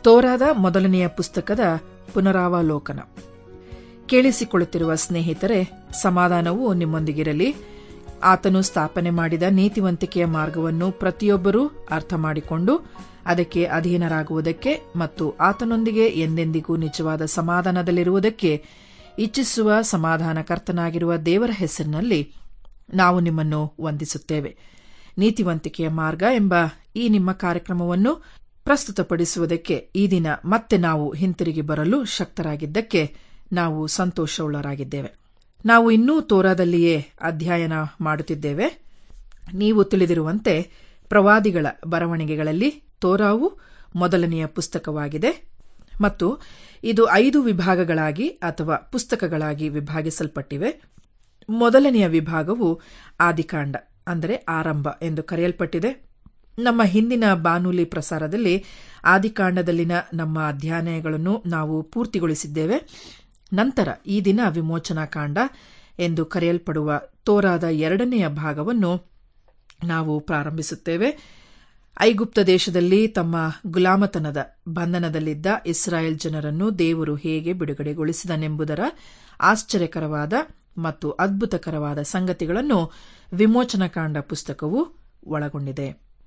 ತೋರಾದ ಮೊದಲನೆಯ ಪುಸ್ತಕದ ಪುನರಾವಲೋಕನ ಕೇಳಿಸಿಕೊಳ್ಳುತ್ತಿರುವ ಸ್ನೇಹಿತರೆ ಸಮಾಧಾನವು ನಿಮ್ಮೊಂದಿಗಿರಲಿ ಆತನು ಸ್ಥಾಪನೆ ಮಾಡಿದ ನೀತಿವಂತಿಕೆಯ ಮಾರ್ಗವನ್ನು ಪ್ರತಿಯೊಬ್ಬರೂ ಅರ್ಥ ಮಾಡಿಕೊಂಡು ಅದಕ್ಕೆ ಅಧೀನರಾಗುವುದಕ್ಕೆ ಮತ್ತು ಆತನೊಂದಿಗೆ ಎಂದೆಂದಿಗೂ ನಿಜವಾದ ಸಮಾಧಾನದಲ್ಲಿರುವುದಕ್ಕೆ ಇಚ್ಛಿಸುವ ಸಮಾಧಾನಕರ್ತನಾಗಿರುವ ದೇವರ ಹೆಸರಿನಲ್ಲಿ ನಾವು ನಿಮ್ಮನ್ನು ವಂದಿಸುತ್ತೇವೆ ನೀತಿವಂತಿಕೆಯ ಮಾರ್ಗ ಎಂಬ ಈ ನಿಮ್ಮ ಕಾರ್ಯಕ್ರಮವನ್ನು ಪ್ರಸ್ತುತಪಡಿಸುವುದಕ್ಕೆ ಈ ದಿನ ಮತ್ತೆ ನಾವು ಹಿಂತಿರುಗಿ ಬರಲು ಶಕ್ತರಾಗಿದ್ದಕ್ಕೆ ನಾವು ಸಂತೋಷವುಳ್ಳರಾಗಿದ್ದೇವೆ ನಾವು ಇನ್ನೂ ತೋರಾದಲ್ಲಿಯೇ ಅಧ್ಯಯನ ಮಾಡುತ್ತಿದ್ದೇವೆ ನೀವು ತಿಳಿದಿರುವಂತೆ ಪ್ರವಾದಿಗಳ ಬರವಣಿಗೆಗಳಲ್ಲಿ ತೋರಾವು ಮೊದಲನೆಯ ಪುಸ್ತಕವಾಗಿದೆ ಮತ್ತು ಇದು ಐದು ವಿಭಾಗಗಳಾಗಿ ಅಥವಾ ಪುಸ್ತಕಗಳಾಗಿ ವಿಭಾಗಿಸಲ್ಪಟ್ಟಿವೆ ಮೊದಲನೆಯ ವಿಭಾಗವು ಆದಿಕಾಂಡ ಅಂದರೆ ಆರಂಭ ಎಂದು ಕರೆಯಲ್ಪಟ್ಟಿದೆ ನಮ್ಮ ಹಿಂದಿನ ಬಾನುಲಿ ಪ್ರಸಾರದಲ್ಲಿ ಆದಿಕಾಂಡದಲ್ಲಿನ ನಮ್ಮ ಅಧ್ಯಯನಗಳನ್ನು ನಾವು ಪೂರ್ತಿಗೊಳಿಸಿದ್ದೇವೆ ನಂತರ ಈ ದಿನ ವಿಮೋಚನಾ ಕಾಂಡ ಎಂದು ಕರೆಯಲ್ಪಡುವ ತೋರಾದ ಎರಡನೆಯ ಭಾಗವನ್ನು ನಾವು ಪ್ರಾರಂಭಿಸುತ್ತೇವೆ ಐಗುಪ್ತ ದೇಶದಲ್ಲಿ ತಮ್ಮ ಗುಲಾಮತನದ ಬಂಧನದಲ್ಲಿದ್ದ ಇಸ್ರಾಯೇಲ್ ಜನರನ್ನು ದೇವರು ಹೇಗೆ ಬಿಡುಗಡೆಗೊಳಿಸಿದನೆಂಬುದರ ಆಶ್ಚರ್ಯಕರವಾದ ಮತ್ತು ಅದ್ಭುತಕರವಾದ ಸಂಗತಿಗಳನ್ನು ವಿಮೋಚನಾಕಾಂಡ ಪುಸ್ತಕವು ಒಳಗೊಂಡಿದೆ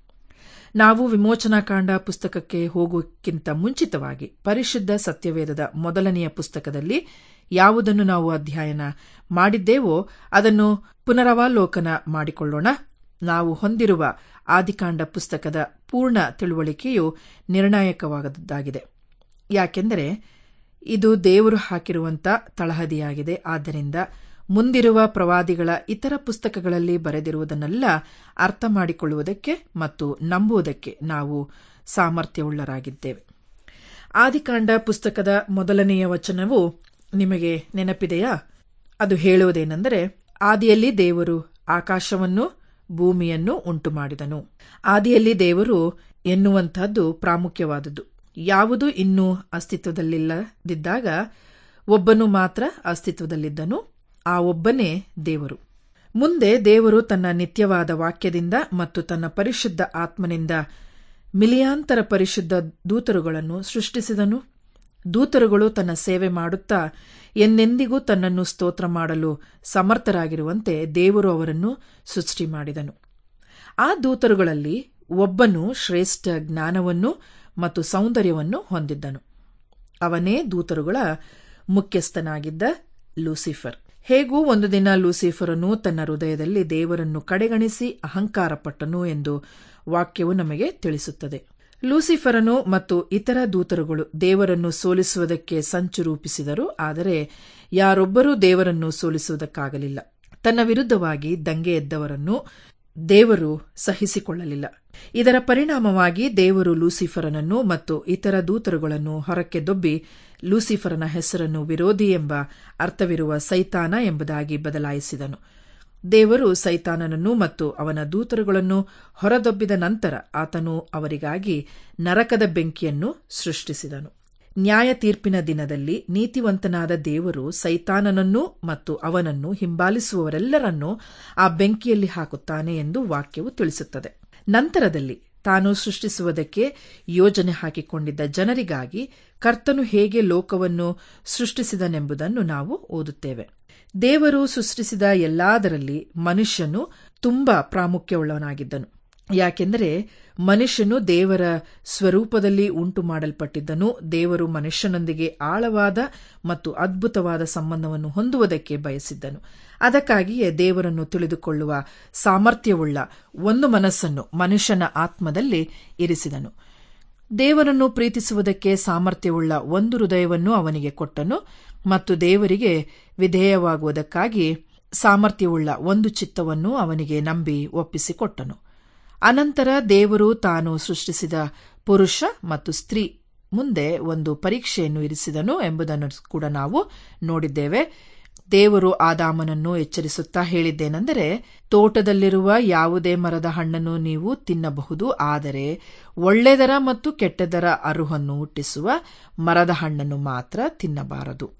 ನಾವು ವಿಮೋಚನಾಕಾಂಡ ಪುಸ್ತಕಕ್ಕೆ ಹೋಗುವುದಕ್ಕಿಂತ ಮುಂಚಿತವಾಗಿ ಪರಿಶುದ್ಧ ಸತ್ಯವೇದದ ಮೊದಲನೆಯ ಪುಸ್ತಕದಲ್ಲಿ ಯಾವುದನ್ನು ನಾವು ಅಧ್ಯಯನ ಮಾಡಿದ್ದೇವೋ ಅದನ್ನು ಪುನರವಲೋಕನ ಮಾಡಿಕೊಳ್ಳೋಣ ನಾವು ಹೊಂದಿರುವ ಆದಿಕಾಂಡ ಪುಸ್ತಕದ ಪೂರ್ಣ ತಿಳುವಳಿಕೆಯು ನಿರ್ಣಾಯಕವಾದದ್ದಾಗಿದೆ ಯಾಕೆಂದರೆ ಇದು ದೇವರು ಹಾಕಿರುವಂತ ತಳಹದಿಯಾಗಿದೆ ಆದ್ದರಿಂದ ಮುಂದಿರುವ ಪ್ರವಾದಿಗಳ ಇತರ ಪುಸ್ತಕಗಳಲ್ಲಿ ಬರೆದಿರುವುದನ್ನೆಲ್ಲ ಅರ್ಥ ಮಾಡಿಕೊಳ್ಳುವುದಕ್ಕೆ ಮತ್ತು ನಂಬುವುದಕ್ಕೆ ನಾವು ಸಾಮರ್ಥ್ಯವುಳ್ಳರಾಗಿದ್ದೇವೆ ಆದಿಕಾಂಡ ಪುಸ್ತಕದ ಮೊದಲನೆಯ ವಚನವು ನಿಮಗೆ ನೆನಪಿದೆಯಾ ಅದು ಹೇಳುವುದೇನೆಂದರೆ ಆದಿಯಲ್ಲಿ ದೇವರು ಆಕಾಶವನ್ನು ಭೂಮಿಯನ್ನು ಉಂಟು ಮಾಡಿದನು ಆದಿಯಲ್ಲಿ ದೇವರು ಎನ್ನುವಂತಹದ್ದು ಪ್ರಾಮುಖ್ಯವಾದುದು ಯಾವುದು ಇನ್ನೂ ಅಸ್ತಿತ್ವದಲ್ಲಿಲ್ಲದಿದ್ದಾಗ ಒಬ್ಬನು ಮಾತ್ರ ಅಸ್ತಿತ್ವದಲ್ಲಿದ್ದನು ಆ ಒಬ್ಬನೇ ದೇವರು ಮುಂದೆ ದೇವರು ತನ್ನ ನಿತ್ಯವಾದ ವಾಕ್ಯದಿಂದ ಮತ್ತು ತನ್ನ ಪರಿಶುದ್ಧ ಆತ್ಮನಿಂದ ಮಿಲಿಯಾಂತರ ಪರಿಶುದ್ಧ ದೂತರುಗಳನ್ನು ಸೃಷ್ಟಿಸಿದನು ದೂತರುಗಳು ತನ್ನ ಸೇವೆ ಮಾಡುತ್ತಾ ಎಂದೆಂದಿಗೂ ತನ್ನನ್ನು ಸ್ತೋತ್ರ ಮಾಡಲು ಸಮರ್ಥರಾಗಿರುವಂತೆ ದೇವರು ಅವರನ್ನು ಸೃಷ್ಟಿ ಮಾಡಿದನು ಆ ದೂತರುಗಳಲ್ಲಿ ಒಬ್ಬನು ಶ್ರೇಷ್ಠ ಜ್ಞಾನವನ್ನು ಮತ್ತು ಸೌಂದರ್ಯವನ್ನು ಹೊಂದಿದ್ದನು ಅವನೇ ದೂತರುಗಳ ಮುಖ್ಯಸ್ಥನಾಗಿದ್ದ ಲೂಸಿಫರ್ ಹೇಗೂ ಒಂದು ದಿನ ಲೂಸಿಫರನು ತನ್ನ ಹೃದಯದಲ್ಲಿ ದೇವರನ್ನು ಕಡೆಗಣಿಸಿ ಅಹಂಕಾರಪಟ್ಟನು ಎಂದು ವಾಕ್ಯವು ನಮಗೆ ತಿಳಿಸುತ್ತದೆ ಲೂಸಿಫರನು ಮತ್ತು ಇತರ ದೂತರುಗಳು ದೇವರನ್ನು ಸೋಲಿಸುವುದಕ್ಕೆ ಸಂಚು ರೂಪಿಸಿದರು ಆದರೆ ಯಾರೊಬ್ಬರೂ ದೇವರನ್ನು ಸೋಲಿಸುವುದಕ್ಕಾಗಲಿಲ್ಲ ತನ್ನ ವಿರುದ್ಧವಾಗಿ ದಂಗೆ ಎದ್ದವರನ್ನು ದೇವರು ಸಹಿಸಿಕೊಳ್ಳಲಿಲ್ಲ ಇದರ ಪರಿಣಾಮವಾಗಿ ದೇವರು ಲೂಸಿಫರನನ್ನು ಮತ್ತು ಇತರ ದೂತರುಗಳನ್ನು ಹೊರಕ್ಕೆ ದೊಬ್ಬಿ ಲೂಸಿಫರನ ಹೆಸರನ್ನು ವಿರೋಧಿ ಎಂಬ ಅರ್ಥವಿರುವ ಸೈತಾನ ಎಂಬುದಾಗಿ ಬದಲಾಯಿಸಿದನು ದೇವರು ಸೈತಾನನನ್ನು ಮತ್ತು ಅವನ ದೂತರುಗಳನ್ನು ಹೊರದೊಬ್ಬಿದ ನಂತರ ಆತನು ಅವರಿಗಾಗಿ ನರಕದ ಬೆಂಕಿಯನ್ನು ಸೃಷ್ಟಿಸಿದನು ನ್ಯಾಯ ತೀರ್ಪಿನ ದಿನದಲ್ಲಿ ನೀತಿವಂತನಾದ ದೇವರು ಸೈತಾನನನ್ನು ಮತ್ತು ಅವನನ್ನು ಹಿಂಬಾಲಿಸುವವರೆಲ್ಲರನ್ನೂ ಆ ಬೆಂಕಿಯಲ್ಲಿ ಹಾಕುತ್ತಾನೆ ಎಂದು ವಾಕ್ಯವು ತಿಳಿಸುತ್ತದೆ ನಂತರದಲ್ಲಿ ತಾನು ಸೃಷ್ಟಿಸುವುದಕ್ಕೆ ಯೋಜನೆ ಹಾಕಿಕೊಂಡಿದ್ದ ಜನರಿಗಾಗಿ ಕರ್ತನು ಹೇಗೆ ಲೋಕವನ್ನು ಸೃಷ್ಟಿಸಿದನೆಂಬುದನ್ನು ನಾವು ಓದುತ್ತೇವೆ ದೇವರು ಸೃಷ್ಟಿಸಿದ ಎಲ್ಲದರಲ್ಲಿ ಮನುಷ್ಯನು ತುಂಬಾ ಪ್ರಾಮುಖ್ಯವುಳ್ಳವನಾಗಿದ್ದನು ಯಾಕೆಂದರೆ ಮನುಷ್ಯನು ದೇವರ ಸ್ವರೂಪದಲ್ಲಿ ಉಂಟು ಮಾಡಲ್ಪಟ್ಟಿದ್ದನು ದೇವರು ಮನುಷ್ಯನೊಂದಿಗೆ ಆಳವಾದ ಮತ್ತು ಅದ್ಭುತವಾದ ಸಂಬಂಧವನ್ನು ಹೊಂದುವುದಕ್ಕೆ ಬಯಸಿದ್ದನು ಅದಕ್ಕಾಗಿಯೇ ದೇವರನ್ನು ತಿಳಿದುಕೊಳ್ಳುವ ಸಾಮರ್ಥ್ಯವುಳ್ಳ ಒಂದು ಮನಸ್ಸನ್ನು ಮನುಷ್ಯನ ಆತ್ಮದಲ್ಲಿ ಇರಿಸಿದನು ದೇವರನ್ನು ಪ್ರೀತಿಸುವುದಕ್ಕೆ ಸಾಮರ್ಥ್ಯವುಳ್ಳ ಒಂದು ಹೃದಯವನ್ನು ಅವನಿಗೆ ಕೊಟ್ಟನು ಮತ್ತು ದೇವರಿಗೆ ವಿಧೇಯವಾಗುವುದಕ್ಕಾಗಿ ಸಾಮರ್ಥ್ಯವುಳ್ಳ ಒಂದು ಚಿತ್ತವನ್ನು ಅವನಿಗೆ ನಂಬಿ ಒಪ್ಪಿಸಿಕೊಟ್ಟನು ಅನಂತರ ದೇವರು ತಾನು ಸೃಷ್ಟಿಸಿದ ಪುರುಷ ಮತ್ತು ಸ್ತ್ರೀ ಮುಂದೆ ಒಂದು ಪರೀಕ್ಷೆಯನ್ನು ಇರಿಸಿದನು ಎಂಬುದನ್ನು ಕೂಡ ನಾವು ನೋಡಿದ್ದೇವೆ ದೇವರು ಆದಾಮನನ್ನು ಎಚ್ಚರಿಸುತ್ತಾ ಹೇಳಿದ್ದೇನೆಂದರೆ ತೋಟದಲ್ಲಿರುವ ಯಾವುದೇ ಮರದ ಹಣ್ಣನ್ನು ನೀವು ತಿನ್ನಬಹುದು ಆದರೆ ಒಳ್ಳೆದರ ಮತ್ತು ಕೆಟ್ಟದರ ಅರುಹನ್ನು ಹುಟ್ಟಿಸುವ ಮರದ ಹಣ್ಣನ್ನು ಮಾತ್ರ ತಿನ್ನಬಾರದು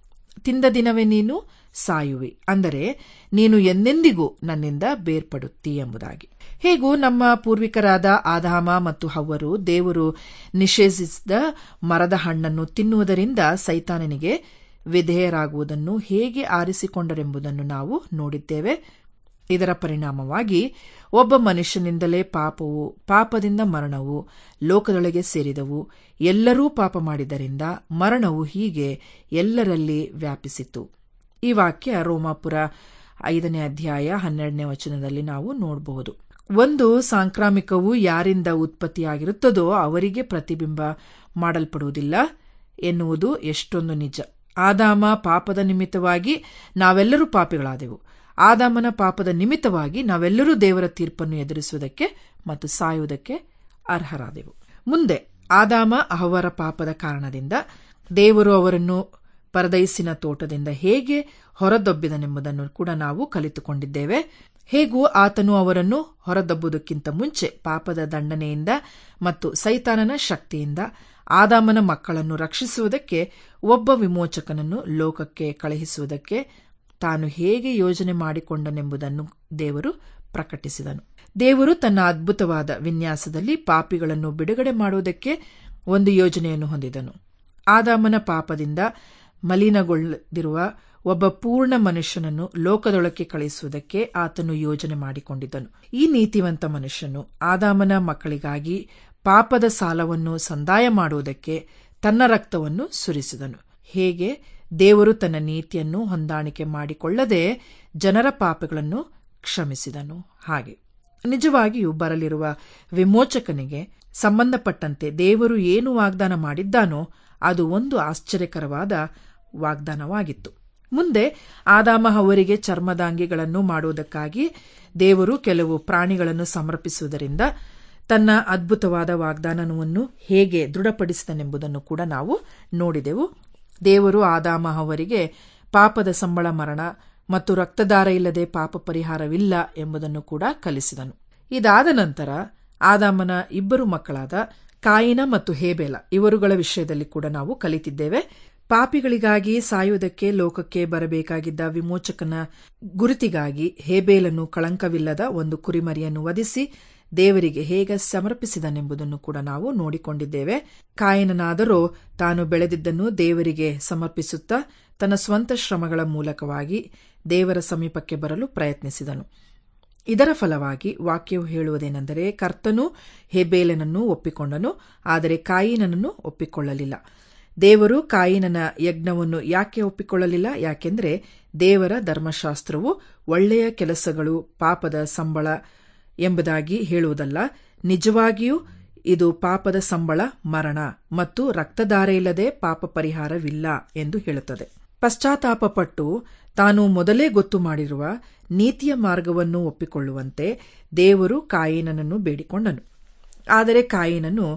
ತಿಂದ ದಿನವೇ ನೀನು ಸಾಯುವಿ ಅಂದರೆ ನೀನು ಎಂದೆಂದಿಗೂ ನನ್ನಿಂದ ಬೇರ್ಪಡುತ್ತಿ ಎಂಬುದಾಗಿ ಹೇಗೂ ನಮ್ಮ ಪೂರ್ವಿಕರಾದ ಆದಾಮ ಮತ್ತು ಹವ್ವರು ದೇವರು ನಿಷೇಧಿಸಿದ ಮರದ ಹಣ್ಣನ್ನು ತಿನ್ನುವುದರಿಂದ ಸೈತಾನನಿಗೆ ವಿಧೇಯರಾಗುವುದನ್ನು ಹೇಗೆ ಆರಿಸಿಕೊಂಡರೆಂಬುದನ್ನು ನಾವು ನೋಡಿದ್ದೇವೆ ಇದರ ಪರಿಣಾಮವಾಗಿ ಒಬ್ಬ ಮನುಷ್ಯನಿಂದಲೇ ಪಾಪವು ಪಾಪದಿಂದ ಮರಣವು ಲೋಕದೊಳಗೆ ಸೇರಿದವು ಎಲ್ಲರೂ ಪಾಪ ಮಾಡಿದರಿಂದ ಮರಣವು ಹೀಗೆ ಎಲ್ಲರಲ್ಲಿ ವ್ಯಾಪಿಸಿತು ಈ ವಾಕ್ಯ ರೋಮಾಪುರ ಐದನೇ ಅಧ್ಯಾಯ ಹನ್ನೆರಡನೇ ವಚನದಲ್ಲಿ ನಾವು ನೋಡಬಹುದು ಒಂದು ಸಾಂಕ್ರಾಮಿಕವು ಯಾರಿಂದ ಉತ್ಪತ್ತಿಯಾಗಿರುತ್ತದೋ ಅವರಿಗೆ ಪ್ರತಿಬಿಂಬ ಮಾಡಲ್ಪಡುವುದಿಲ್ಲ ಎನ್ನುವುದು ಎಷ್ಟೊಂದು ನಿಜ ಆದಾಮ ಪಾಪದ ನಿಮಿತ್ತವಾಗಿ ನಾವೆಲ್ಲರೂ ಪಾಪಿಗಳಾದೆವು ಆದಾಮನ ಪಾಪದ ನಿಮಿತ್ತವಾಗಿ ನಾವೆಲ್ಲರೂ ದೇವರ ತೀರ್ಪನ್ನು ಎದುರಿಸುವುದಕ್ಕೆ ಮತ್ತು ಸಾಯುವುದಕ್ಕೆ ಅರ್ಹರಾದೆವು ಮುಂದೆ ಆದಾಮ ಅವರ ಪಾಪದ ಕಾರಣದಿಂದ ದೇವರು ಅವರನ್ನು ಪರದೈಸಿನ ತೋಟದಿಂದ ಹೇಗೆ ಹೊರದೊಬ್ಬಿದನೆಂಬುದನ್ನು ಕೂಡ ನಾವು ಕಲಿತುಕೊಂಡಿದ್ದೇವೆ ಹೇಗೂ ಆತನು ಅವರನ್ನು ಹೊರದಬ್ಬುವುದಕ್ಕಿಂತ ಮುಂಚೆ ಪಾಪದ ದಂಡನೆಯಿಂದ ಮತ್ತು ಸೈತಾನನ ಶಕ್ತಿಯಿಂದ ಆದಾಮನ ಮಕ್ಕಳನ್ನು ರಕ್ಷಿಸುವುದಕ್ಕೆ ಒಬ್ಬ ವಿಮೋಚಕನನ್ನು ಲೋಕಕ್ಕೆ ಕಳುಹಿಸುವುದಕ್ಕೆ ತಾನು ಹೇಗೆ ಯೋಜನೆ ಮಾಡಿಕೊಂಡನೆಂಬುದನ್ನು ದೇವರು ಪ್ರಕಟಿಸಿದನು ದೇವರು ತನ್ನ ಅದ್ಭುತವಾದ ವಿನ್ಯಾಸದಲ್ಲಿ ಪಾಪಿಗಳನ್ನು ಬಿಡುಗಡೆ ಮಾಡುವುದಕ್ಕೆ ಒಂದು ಯೋಜನೆಯನ್ನು ಹೊಂದಿದನು ಆದಾಮನ ಪಾಪದಿಂದ ಮಲಿನಗೊಳ್ಳದಿರುವ ಒಬ್ಬ ಪೂರ್ಣ ಮನುಷ್ಯನನ್ನು ಲೋಕದೊಳಕ್ಕೆ ಕಳುಹಿಸುವುದಕ್ಕೆ ಆತನು ಯೋಜನೆ ಮಾಡಿಕೊಂಡಿದ್ದನು ಈ ನೀತಿವಂತ ಮನುಷ್ಯನು ಆದಾಮನ ಮಕ್ಕಳಿಗಾಗಿ ಪಾಪದ ಸಾಲವನ್ನು ಸಂದಾಯ ಮಾಡುವುದಕ್ಕೆ ತನ್ನ ರಕ್ತವನ್ನು ಸುರಿಸಿದನು ಹೇಗೆ ದೇವರು ತನ್ನ ನೀತಿಯನ್ನು ಹೊಂದಾಣಿಕೆ ಮಾಡಿಕೊಳ್ಳದೆ ಜನರ ಪಾಪಗಳನ್ನು ಕ್ಷಮಿಸಿದನು ಹಾಗೆ ನಿಜವಾಗಿಯೂ ಬರಲಿರುವ ವಿಮೋಚಕನಿಗೆ ಸಂಬಂಧಪಟ್ಟಂತೆ ದೇವರು ಏನು ವಾಗ್ದಾನ ಮಾಡಿದ್ದಾನೋ ಅದು ಒಂದು ಆಶ್ಚರ್ಯಕರವಾದ ವಾಗ್ದಾನವಾಗಿತ್ತು ಮುಂದೆ ಆದಾಮ ಅವರಿಗೆ ಚರ್ಮದಾಂಗಿಗಳನ್ನು ಮಾಡುವುದಕ್ಕಾಗಿ ದೇವರು ಕೆಲವು ಪ್ರಾಣಿಗಳನ್ನು ಸಮರ್ಪಿಸುವುದರಿಂದ ತನ್ನ ಅದ್ಭುತವಾದ ವಾಗ್ದಾನವನ್ನು ಹೇಗೆ ದೃಢಪಡಿಸಿದನೆಂಬುದನ್ನು ಕೂಡ ನಾವು ನೋಡಿದೆವು ದೇವರು ಆದಾಮ ಅವರಿಗೆ ಪಾಪದ ಸಂಬಳ ಮರಣ ಮತ್ತು ರಕ್ತದಾರ ಇಲ್ಲದೆ ಪಾಪ ಪರಿಹಾರವಿಲ್ಲ ಎಂಬುದನ್ನು ಕೂಡ ಕಲಿಸಿದನು ಇದಾದ ನಂತರ ಆದಾಮನ ಇಬ್ಬರು ಮಕ್ಕಳಾದ ಕಾಯಿನ ಮತ್ತು ಹೇಬೇಲ ಇವರುಗಳ ವಿಷಯದಲ್ಲಿ ಕೂಡ ನಾವು ಕಲಿತಿದ್ದೇವೆ ಪಾಪಿಗಳಿಗಾಗಿ ಸಾಯುವುದಕ್ಕೆ ಲೋಕಕ್ಕೆ ಬರಬೇಕಾಗಿದ್ದ ವಿಮೋಚಕನ ಗುರುತಿಗಾಗಿ ಹೇಬೇಲನ್ನು ಕಳಂಕವಿಲ್ಲದ ಒಂದು ಕುರಿಮರಿಯನ್ನು ವಧಿಸಿ ದೇವರಿಗೆ ಹೇಗೆ ಸಮರ್ಪಿಸಿದನೆಂಬುದನ್ನು ಕೂಡ ನಾವು ನೋಡಿಕೊಂಡಿದ್ದೇವೆ ಕಾಯನನಾದರೂ ತಾನು ಬೆಳೆದಿದ್ದನ್ನು ದೇವರಿಗೆ ಸಮರ್ಪಿಸುತ್ತಾ ತನ್ನ ಸ್ವಂತ ಶ್ರಮಗಳ ಮೂಲಕವಾಗಿ ದೇವರ ಸಮೀಪಕ್ಕೆ ಬರಲು ಪ್ರಯತ್ನಿಸಿದನು ಇದರ ಫಲವಾಗಿ ವಾಕ್ಯವು ಹೇಳುವುದೇನೆಂದರೆ ಕರ್ತನು ಹೆಬೇಲನನ್ನು ಒಪ್ಪಿಕೊಂಡನು ಆದರೆ ಕಾಯಿನನನ್ನು ಒಪ್ಪಿಕೊಳ್ಳಲಿಲ್ಲ ದೇವರು ಕಾಯಿನನ ಯಜ್ಞವನ್ನು ಯಾಕೆ ಒಪ್ಪಿಕೊಳ್ಳಲಿಲ್ಲ ಯಾಕೆಂದರೆ ದೇವರ ಧರ್ಮಶಾಸ್ತ್ರವು ಒಳ್ಳೆಯ ಕೆಲಸಗಳು ಪಾಪದ ಸಂಬಳ ಎಂಬುದಾಗಿ ಹೇಳುವುದಲ್ಲ ನಿಜವಾಗಿಯೂ ಇದು ಪಾಪದ ಸಂಬಳ ಮರಣ ಮತ್ತು ರಕ್ತಧಾರೆ ಇಲ್ಲದೆ ಪಾಪ ಪರಿಹಾರವಿಲ್ಲ ಎಂದು ಹೇಳುತ್ತದೆ ಪಶ್ಚಾತ್ತಾಪಪಟ್ಟು ತಾನು ಮೊದಲೇ ಗೊತ್ತು ಮಾಡಿರುವ ನೀತಿಯ ಮಾರ್ಗವನ್ನು ಒಪ್ಪಿಕೊಳ್ಳುವಂತೆ ದೇವರು ಕಾಯಿನನನ್ನು ಬೇಡಿಕೊಂಡನು ಆದರೆ ಕಾಯಿನನು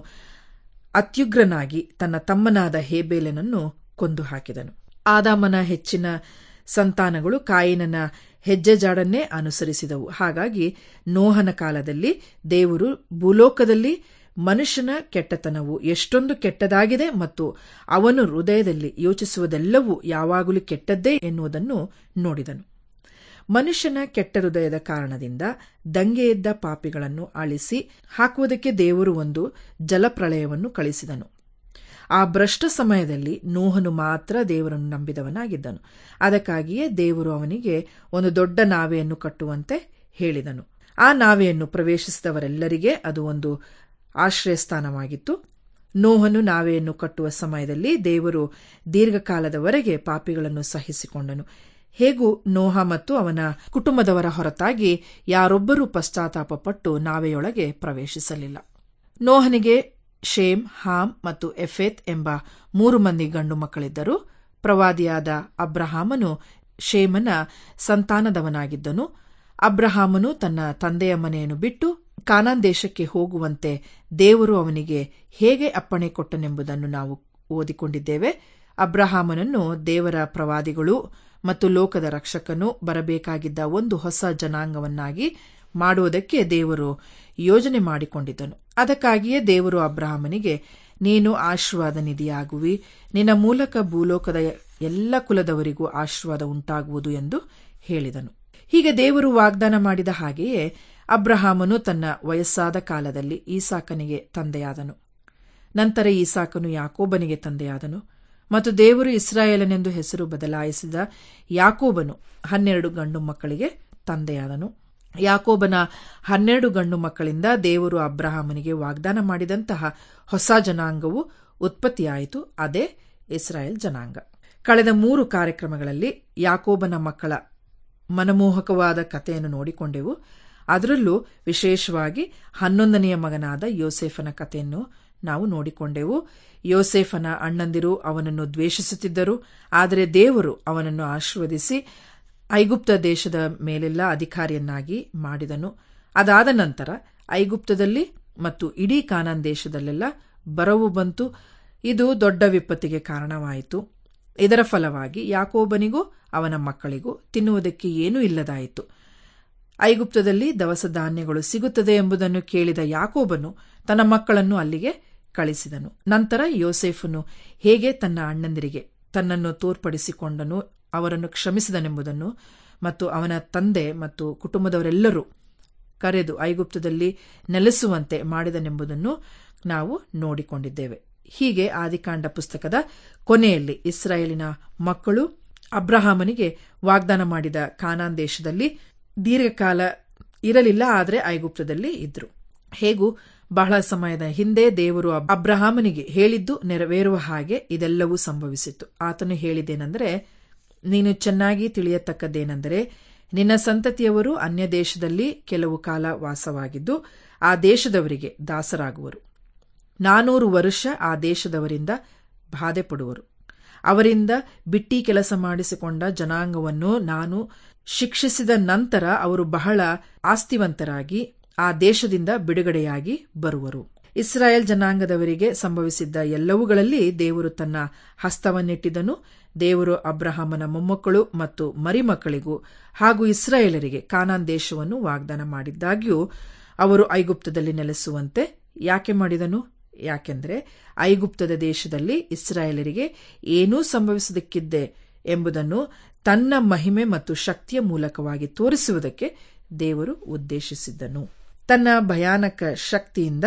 ಅತ್ಯುಗ್ರನಾಗಿ ತನ್ನ ತಮ್ಮನಾದ ಹೇಬೇಲನನ್ನು ಕೊಂದು ಹಾಕಿದನು ಆದಾಮನ ಹೆಚ್ಚಿನ ಸಂತಾನಗಳು ಕಾಯಿನನ ಹೆಜ್ಜೆಜಾಡನ್ನೇ ಅನುಸರಿಸಿದವು ಹಾಗಾಗಿ ನೋಹನ ಕಾಲದಲ್ಲಿ ದೇವರು ಭೂಲೋಕದಲ್ಲಿ ಮನುಷ್ಯನ ಕೆಟ್ಟತನವು ಎಷ್ಟೊಂದು ಕೆಟ್ಟದಾಗಿದೆ ಮತ್ತು ಅವನು ಹೃದಯದಲ್ಲಿ ಯೋಚಿಸುವುದೆಲ್ಲವೂ ಯಾವಾಗಲೂ ಕೆಟ್ಟದ್ದೇ ಎನ್ನುವುದನ್ನು ನೋಡಿದನು ಮನುಷ್ಯನ ಕೆಟ್ಟ ಹೃದಯದ ಕಾರಣದಿಂದ ದಂಗೆಯೆದ್ದ ಪಾಪಿಗಳನ್ನು ಅಳಿಸಿ ಹಾಕುವುದಕ್ಕೆ ದೇವರು ಒಂದು ಜಲಪ್ರಳಯವನ್ನು ಕಳಿಸಿದನು ಆ ಭ್ರಷ್ಟ ಸಮಯದಲ್ಲಿ ನೋಹನು ಮಾತ್ರ ದೇವರನ್ನು ನಂಬಿದವನಾಗಿದ್ದನು ಅದಕ್ಕಾಗಿಯೇ ದೇವರು ಅವನಿಗೆ ಒಂದು ದೊಡ್ಡ ನಾವೆಯನ್ನು ಕಟ್ಟುವಂತೆ ಹೇಳಿದನು ಆ ನಾವೆಯನ್ನು ಪ್ರವೇಶಿಸಿದವರೆಲ್ಲರಿಗೆ ಅದು ಒಂದು ಆಶ್ರಯಸ್ಥಾನವಾಗಿತ್ತು ನೋಹನು ನಾವೆಯನ್ನು ಕಟ್ಟುವ ಸಮಯದಲ್ಲಿ ದೇವರು ದೀರ್ಘಕಾಲದವರೆಗೆ ಪಾಪಿಗಳನ್ನು ಸಹಿಸಿಕೊಂಡನು ಹೇಗೂ ನೋಹ ಮತ್ತು ಅವನ ಕುಟುಂಬದವರ ಹೊರತಾಗಿ ಯಾರೊಬ್ಬರೂ ಪಶ್ಚಾತ್ತಾಪಪಟ್ಟು ನಾವೆಯೊಳಗೆ ಪ್ರವೇಶಿಸಲಿಲ್ಲ ನೋಹನಿಗೆ ಶೇಮ್ ಹಾಮ್ ಮತ್ತು ಎಫೆತ್ ಎಂಬ ಮೂರು ಮಂದಿ ಗಂಡು ಮಕ್ಕಳಿದ್ದರು ಪ್ರವಾದಿಯಾದ ಅಬ್ರಹಾಮನು ಶೇಮನ ಸಂತಾನದವನಾಗಿದ್ದನು ಅಬ್ರಹಾಮನು ತನ್ನ ತಂದೆಯ ಮನೆಯನ್ನು ಬಿಟ್ಟು ಕಾನಾನ್ ದೇಶಕ್ಕೆ ಹೋಗುವಂತೆ ದೇವರು ಅವನಿಗೆ ಹೇಗೆ ಅಪ್ಪಣೆ ಕೊಟ್ಟನೆಂಬುದನ್ನು ನಾವು ಓದಿಕೊಂಡಿದ್ದೇವೆ ಅಬ್ರಹಾಮನನ್ನು ದೇವರ ಪ್ರವಾದಿಗಳು ಮತ್ತು ಲೋಕದ ರಕ್ಷಕನು ಬರಬೇಕಾಗಿದ್ದ ಒಂದು ಹೊಸ ಜನಾಂಗವನ್ನಾಗಿ ಮಾಡುವುದಕ್ಕೆ ದೇವರು ಯೋಜನೆ ಮಾಡಿಕೊಂಡಿದ್ದನು ಅದಕ್ಕಾಗಿಯೇ ದೇವರು ಅಬ್ರಹಾಮನಿಗೆ ನೀನು ಆಶೀರ್ವಾದ ನಿಧಿಯಾಗುವಿ ನಿನ್ನ ಮೂಲಕ ಭೂಲೋಕದ ಎಲ್ಲ ಕುಲದವರಿಗೂ ಆಶೀರ್ವಾದ ಉಂಟಾಗುವುದು ಎಂದು ಹೇಳಿದನು ಹೀಗೆ ದೇವರು ವಾಗ್ದಾನ ಮಾಡಿದ ಹಾಗೆಯೇ ಅಬ್ರಹಾಮನು ತನ್ನ ವಯಸ್ಸಾದ ಕಾಲದಲ್ಲಿ ಈಸಾಕನಿಗೆ ತಂದೆಯಾದನು ನಂತರ ಈಸಾಕನು ಯಾಕೋಬನಿಗೆ ತಂದೆಯಾದನು ಮತ್ತು ದೇವರು ಇಸ್ರಾಯೇಲನೆಂದು ಹೆಸರು ಬದಲಾಯಿಸಿದ ಯಾಕೋಬನು ಹನ್ನೆರಡು ಗಂಡು ಮಕ್ಕಳಿಗೆ ತಂದೆಯಾದನು ಯಾಕೋಬನ ಹನ್ನೆರಡು ಗಂಡು ಮಕ್ಕಳಿಂದ ದೇವರು ಅಬ್ರಹಾಮನಿಗೆ ವಾಗ್ದಾನ ಮಾಡಿದಂತಹ ಹೊಸ ಜನಾಂಗವು ಉತ್ಪತ್ತಿಯಾಯಿತು ಅದೇ ಇಸ್ರಾಯೇಲ್ ಜನಾಂಗ ಕಳೆದ ಮೂರು ಕಾರ್ಯಕ್ರಮಗಳಲ್ಲಿ ಯಾಕೋಬನ ಮಕ್ಕಳ ಮನಮೋಹಕವಾದ ಕಥೆಯನ್ನು ನೋಡಿಕೊಂಡೆವು ಅದರಲ್ಲೂ ವಿಶೇಷವಾಗಿ ಹನ್ನೊಂದನೆಯ ಮಗನಾದ ಯೋಸೇಫನ ಕಥೆಯನ್ನು ನಾವು ನೋಡಿಕೊಂಡೆವು ಯೋಸೇಫನ ಅಣ್ಣಂದಿರು ಅವನನ್ನು ದ್ವೇಷಿಸುತ್ತಿದ್ದರು ಆದರೆ ದೇವರು ಅವನನ್ನು ಆಶೀರ್ವದಿಸಿ ಐಗುಪ್ತ ದೇಶದ ಮೇಲೆಲ್ಲ ಅಧಿಕಾರಿಯನ್ನಾಗಿ ಮಾಡಿದನು ಅದಾದ ನಂತರ ಐಗುಪ್ತದಲ್ಲಿ ಮತ್ತು ಇಡೀ ಕಾನಾನ್ ದೇಶದಲ್ಲೆಲ್ಲ ಬರವು ಬಂತು ಇದು ದೊಡ್ಡ ವಿಪತ್ತಿಗೆ ಕಾರಣವಾಯಿತು ಇದರ ಫಲವಾಗಿ ಯಾಕೋಬನಿಗೂ ಅವನ ಮಕ್ಕಳಿಗೂ ತಿನ್ನುವುದಕ್ಕೆ ಏನೂ ಇಲ್ಲದಾಯಿತು ಐಗುಪ್ತದಲ್ಲಿ ದವಸ ಧಾನ್ಯಗಳು ಸಿಗುತ್ತದೆ ಎಂಬುದನ್ನು ಕೇಳಿದ ಯಾಕೋಬನು ತನ್ನ ಮಕ್ಕಳನ್ನು ಅಲ್ಲಿಗೆ ಕಳಿಸಿದನು ನಂತರ ಯೋಸೇಫನು ಹೇಗೆ ತನ್ನ ಅಣ್ಣಂದಿರಿಗೆ ತನ್ನನ್ನು ತೋರ್ಪಡಿಸಿಕೊಂಡನು ಅವರನ್ನು ಕ್ಷಮಿಸಿದನೆಂಬುದನ್ನು ಮತ್ತು ಅವನ ತಂದೆ ಮತ್ತು ಕುಟುಂಬದವರೆಲ್ಲರೂ ಕರೆದು ಐಗುಪ್ತದಲ್ಲಿ ನೆಲೆಸುವಂತೆ ಮಾಡಿದನೆಂಬುದನ್ನು ನಾವು ನೋಡಿಕೊಂಡಿದ್ದೇವೆ ಹೀಗೆ ಆದಿಕಾಂಡ ಪುಸ್ತಕದ ಕೊನೆಯಲ್ಲಿ ಇಸ್ರಾಯೇಲಿನ ಮಕ್ಕಳು ಅಬ್ರಹಾಮನಿಗೆ ವಾಗ್ದಾನ ಮಾಡಿದ ಕಾನಾನ್ ದೇಶದಲ್ಲಿ ದೀರ್ಘಕಾಲ ಇರಲಿಲ್ಲ ಆದರೆ ಐಗುಪ್ತದಲ್ಲಿ ಇದ್ರು ಹೇಗೂ ಬಹಳ ಸಮಯದ ಹಿಂದೆ ದೇವರು ಅಬ್ರಹಾಮನಿಗೆ ಹೇಳಿದ್ದು ನೆರವೇರುವ ಹಾಗೆ ಇದೆಲ್ಲವೂ ಸಂಭವಿಸಿತು ಆತನು ಹೇಳಿದ್ದೇನೆಂದರೆ ನೀನು ಚೆನ್ನಾಗಿ ತಿಳಿಯತಕ್ಕದ್ದೇನೆಂದರೆ ನಿನ್ನ ಸಂತತಿಯವರು ಅನ್ಯ ದೇಶದಲ್ಲಿ ಕೆಲವು ಕಾಲ ವಾಸವಾಗಿದ್ದು ಆ ದೇಶದವರಿಗೆ ದಾಸರಾಗುವರು ನಾನೂರು ವರ್ಷ ಆ ದೇಶದವರಿಂದ ಬಾಧೆ ಪಡುವರು ಅವರಿಂದ ಬಿಟ್ಟಿ ಕೆಲಸ ಮಾಡಿಸಿಕೊಂಡ ಜನಾಂಗವನ್ನು ನಾನು ಶಿಕ್ಷಿಸಿದ ನಂತರ ಅವರು ಬಹಳ ಆಸ್ತಿವಂತರಾಗಿ ಆ ದೇಶದಿಂದ ಬಿಡುಗಡೆಯಾಗಿ ಬರುವರು ಇಸ್ರಾಯೇಲ್ ಜನಾಂಗದವರಿಗೆ ಸಂಭವಿಸಿದ್ದ ಎಲ್ಲವುಗಳಲ್ಲಿ ದೇವರು ತನ್ನ ಹಸ್ತವನ್ನಿಟ್ಟಿದನು ದೇವರು ಅಬ್ರಹಾಮನ ಮೊಮ್ಮಕ್ಕಳು ಮತ್ತು ಮರಿಮಕ್ಕಳಿಗೂ ಹಾಗೂ ಇಸ್ರಾಯೇಲರಿಗೆ ಕಾನಾನ್ ದೇಶವನ್ನು ವಾಗ್ದಾನ ಮಾಡಿದ್ದಾಗ್ಯೂ ಅವರು ಐಗುಪ್ತದಲ್ಲಿ ನೆಲೆಸುವಂತೆ ಯಾಕೆ ಮಾಡಿದನು ಯಾಕೆಂದರೆ ಐಗುಪ್ತದ ದೇಶದಲ್ಲಿ ಇಸ್ರಾಯೇಲರಿಗೆ ಏನೂ ಸಂಭವಿಸದಕ್ಕಿದ್ದೆ ಎಂಬುದನ್ನು ತನ್ನ ಮಹಿಮೆ ಮತ್ತು ಶಕ್ತಿಯ ಮೂಲಕವಾಗಿ ತೋರಿಸುವುದಕ್ಕೆ ದೇವರು ಉದ್ದೇಶಿಸಿದ್ದನು ತನ್ನ ಭಯಾನಕ ಶಕ್ತಿಯಿಂದ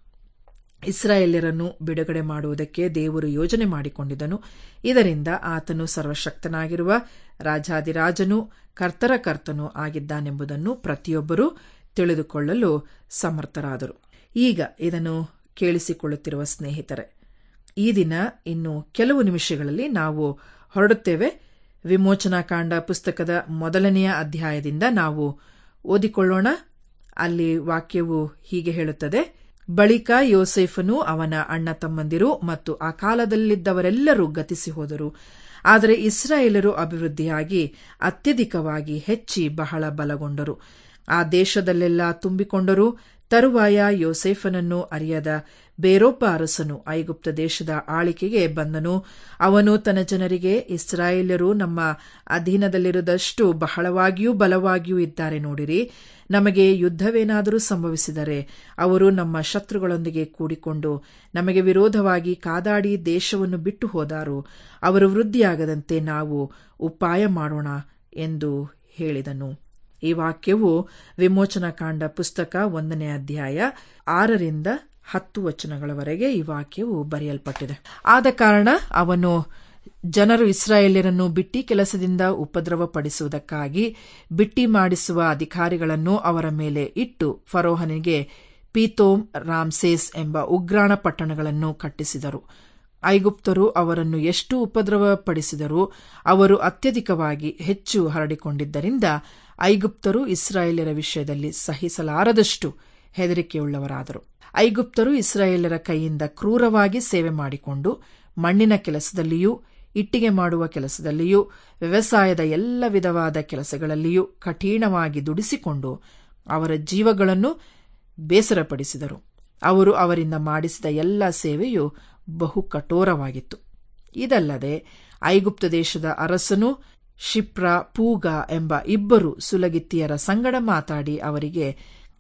ಇಸ್ರಾಯೇಲ್ಯರನ್ನು ಬಿಡುಗಡೆ ಮಾಡುವುದಕ್ಕೆ ದೇವರು ಯೋಜನೆ ಮಾಡಿಕೊಂಡಿದ್ದನು ಇದರಿಂದ ಆತನು ಸರ್ವಶಕ್ತನಾಗಿರುವ ರಾಜಾದಿರಾಜನೂ ಕರ್ತರ ಕರ್ತನೂ ಆಗಿದ್ದಾನೆಂಬುದನ್ನು ಪ್ರತಿಯೊಬ್ಬರೂ ತಿಳಿದುಕೊಳ್ಳಲು ಸಮರ್ಥರಾದರು ಈಗ ಇದನ್ನು ಕೇಳಿಸಿಕೊಳ್ಳುತ್ತಿರುವ ಸ್ನೇಹಿತರೆ ಈ ದಿನ ಇನ್ನು ಕೆಲವು ನಿಮಿಷಗಳಲ್ಲಿ ನಾವು ಹೊರಡುತ್ತೇವೆ ವಿಮೋಚನಾಕಾಂಡ ಪುಸ್ತಕದ ಮೊದಲನೆಯ ಅಧ್ಯಾಯದಿಂದ ನಾವು ಓದಿಕೊಳ್ಳೋಣ ಅಲ್ಲಿ ವಾಕ್ಯವು ಹೀಗೆ ಹೇಳುತ್ತದೆ ಬಳಿಕ ಯೋಸೇಫನು ಅವನ ಅಣ್ಣ ತಮ್ಮಂದಿರು ಮತ್ತು ಆ ಕಾಲದಲ್ಲಿದ್ದವರೆಲ್ಲರೂ ಗತಿಸಿ ಹೋದರು ಆದರೆ ಇಸ್ರಾಯೇಲರು ಅಭಿವೃದ್ಧಿಯಾಗಿ ಅತ್ಯಧಿಕವಾಗಿ ಹೆಚ್ಚಿ ಬಹಳ ಬಲಗೊಂಡರು ಆ ದೇಶದಲ್ಲೆಲ್ಲ ತುಂಬಿಕೊಂಡರು ತರುವಾಯ ಯೋಸೇಫನನ್ನು ಅರಿಯದ ಬೇರೊಬ್ಬ ಅರಸನು ಐಗುಪ್ತ ದೇಶದ ಆಳಿಕೆಗೆ ಬಂದನು ಅವನು ತನ್ನ ಜನರಿಗೆ ಇಸ್ರಾಯೇಲ್ಯರು ನಮ್ಮ ಅಧೀನದಲ್ಲಿರುವುದಷ್ಟು ಬಹಳವಾಗಿಯೂ ಬಲವಾಗಿಯೂ ಇದ್ದಾರೆ ನೋಡಿರಿ ನಮಗೆ ಯುದ್ಧವೇನಾದರೂ ಸಂಭವಿಸಿದರೆ ಅವರು ನಮ್ಮ ಶತ್ರುಗಳೊಂದಿಗೆ ಕೂಡಿಕೊಂಡು ನಮಗೆ ವಿರೋಧವಾಗಿ ಕಾದಾಡಿ ದೇಶವನ್ನು ಬಿಟ್ಟು ಹೋದಾರು ಅವರು ವೃದ್ಧಿಯಾಗದಂತೆ ನಾವು ಉಪಾಯ ಮಾಡೋಣ ಎಂದು ಹೇಳಿದನು ಈ ವಾಕ್ಯವು ವಿಮೋಚನಾಕಾಂಡ ಪುಸ್ತಕ ಒಂದನೇ ಅಧ್ಯಾಯ ಆರರಿಂದ ಹತ್ತು ವಚನಗಳವರೆಗೆ ಈ ವಾಕ್ಯವು ಬರೆಯಲ್ಪಟ್ಟಿದೆ ಆದ ಕಾರಣ ಅವನು ಜನರು ಇಸ್ರಾಯೇಲ್ಯರನ್ನು ಬಿಟ್ಟಿ ಕೆಲಸದಿಂದ ಉಪದ್ರವ ಪಡಿಸುವುದಕ್ಕಾಗಿ ಬಿಟ್ಟಿ ಮಾಡಿಸುವ ಅಧಿಕಾರಿಗಳನ್ನು ಅವರ ಮೇಲೆ ಇಟ್ಟು ಫರೋಹನಿಗೆ ಪೀತೋಮ್ ರಾಮ್ಸೇಸ್ ಎಂಬ ಉಗ್ರಾಣ ಪಟ್ಟಣಗಳನ್ನು ಕಟ್ಟಿಸಿದರು ಐಗುಪ್ತರು ಅವರನ್ನು ಎಷ್ಟು ಉಪದ್ರವ ಪಡಿಸಿದರೂ ಅವರು ಅತ್ಯಧಿಕವಾಗಿ ಹೆಚ್ಚು ಹರಡಿಕೊಂಡಿದ್ದರಿಂದ ಐಗುಪ್ತರು ಇಸ್ರಾಯೇಲ್ಯರ ವಿಷಯದಲ್ಲಿ ಸಹಿಸಲಾರದಷ್ಟು ಹೆದರಿಕೆಯುಳ್ಳವರಾದರು ಐಗುಪ್ತರು ಇಸ್ರಾಯೇಲರ ಕೈಯಿಂದ ಕ್ರೂರವಾಗಿ ಸೇವೆ ಮಾಡಿಕೊಂಡು ಮಣ್ಣಿನ ಕೆಲಸದಲ್ಲಿಯೂ ಇಟ್ಟಿಗೆ ಮಾಡುವ ಕೆಲಸದಲ್ಲಿಯೂ ವ್ಯವಸಾಯದ ಎಲ್ಲ ವಿಧವಾದ ಕೆಲಸಗಳಲ್ಲಿಯೂ ಕಠಿಣವಾಗಿ ದುಡಿಸಿಕೊಂಡು ಅವರ ಜೀವಗಳನ್ನು ಬೇಸರಪಡಿಸಿದರು ಅವರು ಅವರಿಂದ ಮಾಡಿಸಿದ ಎಲ್ಲ ಸೇವೆಯು ಬಹು ಕಠೋರವಾಗಿತ್ತು ಇದಲ್ಲದೆ ಐಗುಪ್ತ ದೇಶದ ಅರಸನು ಶಿಪ್ರ ಪೂಗ ಎಂಬ ಇಬ್ಬರು ಸುಲಗಿತ್ತಿಯರ ಸಂಗಡ ಮಾತಾಡಿ ಅವರಿಗೆ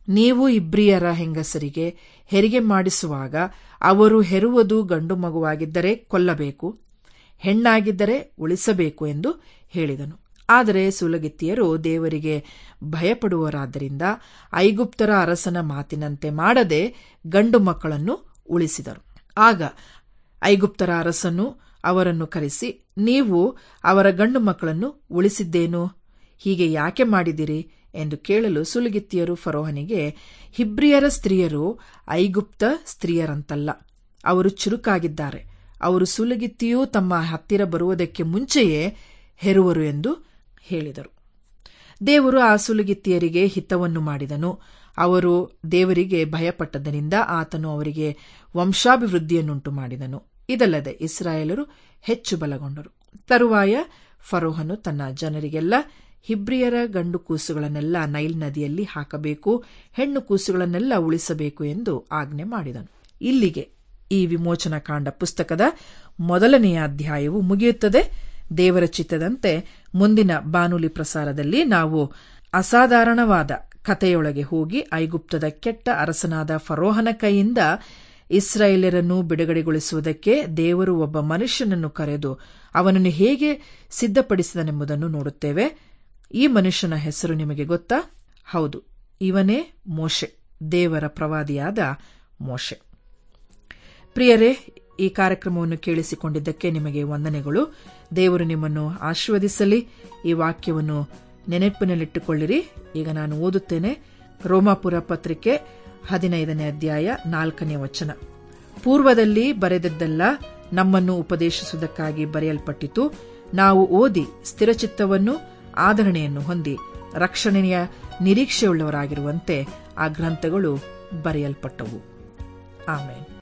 ನೀವು ಇಬ್ರಿಯರ ಹೆಂಗಸರಿಗೆ ಹೆರಿಗೆ ಮಾಡಿಸುವಾಗ ಅವರು ಹೆರುವುದು ಗಂಡು ಮಗುವಾಗಿದ್ದರೆ ಕೊಲ್ಲಬೇಕು ಹೆಣ್ಣಾಗಿದ್ದರೆ ಉಳಿಸಬೇಕು ಎಂದು ಹೇಳಿದನು ಆದರೆ ಸುಲಗಿತ್ತಿಯರು ದೇವರಿಗೆ ಭಯಪಡುವರಾದ್ದರಿಂದ ಐಗುಪ್ತರ ಅರಸನ ಮಾತಿನಂತೆ ಮಾಡದೆ ಗಂಡು ಮಕ್ಕಳನ್ನು ಉಳಿಸಿದರು ಆಗ ಐಗುಪ್ತರ ಅರಸನು ಅವರನ್ನು ಕರೆಸಿ ನೀವು ಅವರ ಗಂಡು ಮಕ್ಕಳನ್ನು ಉಳಿಸಿದ್ದೇನು ಹೀಗೆ ಯಾಕೆ ಮಾಡಿದಿರಿ ಎಂದು ಕೇಳಲು ಸುಲಗಿತ್ತಿಯರು ಫರೋಹನಿಗೆ ಹಿಬ್ರಿಯರ ಸ್ತ್ರೀಯರು ಐಗುಪ್ತ ಸ್ತ್ರೀಯರಂತಲ್ಲ ಅವರು ಚುರುಕಾಗಿದ್ದಾರೆ ಅವರು ಸುಲಗಿತ್ತಿಯೂ ತಮ್ಮ ಹತ್ತಿರ ಬರುವುದಕ್ಕೆ ಮುಂಚೆಯೇ ಹೆರುವರು ಎಂದು ಹೇಳಿದರು ದೇವರು ಆ ಸುಲಗಿತ್ತಿಯರಿಗೆ ಹಿತವನ್ನು ಮಾಡಿದನು ಅವರು ದೇವರಿಗೆ ಭಯಪಟ್ಟದರಿಂದ ಆತನು ಅವರಿಗೆ ವಂಶಾಭಿವೃದ್ಧಿಯನ್ನುಂಟು ಮಾಡಿದನು ಇದಲ್ಲದೆ ಇಸ್ರಾಯೇಲರು ಹೆಚ್ಚು ಬಲಗೊಂಡರು ತರುವಾಯ ಫರೋಹನು ತನ್ನ ಜನರಿಗೆಲ್ಲ ಹಿಬ್ರಿಯರ ಗಂಡು ಕೂಸುಗಳನ್ನೆಲ್ಲ ನೈಲ್ ನದಿಯಲ್ಲಿ ಹಾಕಬೇಕು ಹೆಣ್ಣು ಕೂಸುಗಳನ್ನೆಲ್ಲ ಉಳಿಸಬೇಕು ಎಂದು ಆಜ್ಞೆ ಮಾಡಿದನು ಇಲ್ಲಿಗೆ ಈ ವಿಮೋಚನಕಾಂಡ ಪುಸ್ತಕದ ಮೊದಲನೆಯ ಅಧ್ಯಾಯವು ಮುಗಿಯುತ್ತದೆ ದೇವರ ಚಿತ್ತದಂತೆ ಮುಂದಿನ ಬಾನುಲಿ ಪ್ರಸಾರದಲ್ಲಿ ನಾವು ಅಸಾಧಾರಣವಾದ ಕಥೆಯೊಳಗೆ ಹೋಗಿ ಐಗುಪ್ತದ ಕೆಟ್ಟ ಅರಸನಾದ ಫರೋಹನ ಕೈಯಿಂದ ಇಸ್ರಾಯೇಲರನ್ನು ಬಿಡುಗಡೆಗೊಳಿಸುವುದಕ್ಕೆ ದೇವರು ಒಬ್ಬ ಮನುಷ್ಯನನ್ನು ಕರೆದು ಅವನನ್ನು ಹೇಗೆ ಸಿದ್ಧಪಡಿಸಿದನೆಂಬುದನ್ನು ನೋಡುತ್ತೇವೆ ಈ ಮನುಷ್ಯನ ಹೆಸರು ನಿಮಗೆ ಗೊತ್ತಾ ಹೌದು ಇವನೇ ಮೋಶೆ ದೇವರ ಪ್ರವಾದಿಯಾದ ಮೋಶೆ ಪ್ರಿಯರೇ ಈ ಕಾರ್ಯಕ್ರಮವನ್ನು ಕೇಳಿಸಿಕೊಂಡಿದ್ದಕ್ಕೆ ನಿಮಗೆ ವಂದನೆಗಳು ದೇವರು ನಿಮ್ಮನ್ನು ಆಶೀರ್ವದಿಸಲಿ ಈ ವಾಕ್ಯವನ್ನು ನೆನಪಿನಲ್ಲಿಟ್ಟುಕೊಳ್ಳಿರಿ ಈಗ ನಾನು ಓದುತ್ತೇನೆ ರೋಮಾಪುರ ಪತ್ರಿಕೆ ಹದಿನೈದನೇ ಅಧ್ಯಾಯ ನಾಲ್ಕನೇ ವಚನ ಪೂರ್ವದಲ್ಲಿ ಬರೆದದ್ದೆಲ್ಲ ನಮ್ಮನ್ನು ಉಪದೇಶಿಸುವುದಕ್ಕಾಗಿ ಬರೆಯಲ್ಪಟ್ಟಿತು ನಾವು ಓದಿ ಸ್ಥಿರಚಿತ್ತವನ್ನು ಆಧರಣೆಯನ್ನು ಹೊಂದಿ ರಕ್ಷಣೆಯ ನಿರೀಕ್ಷೆಯುಳ್ಳವರಾಗಿರುವಂತೆ ಆ ಗ್ರಂಥಗಳು ಬರೆಯಲ್ಪಟ್ಟವು ಆಮೇಲೆ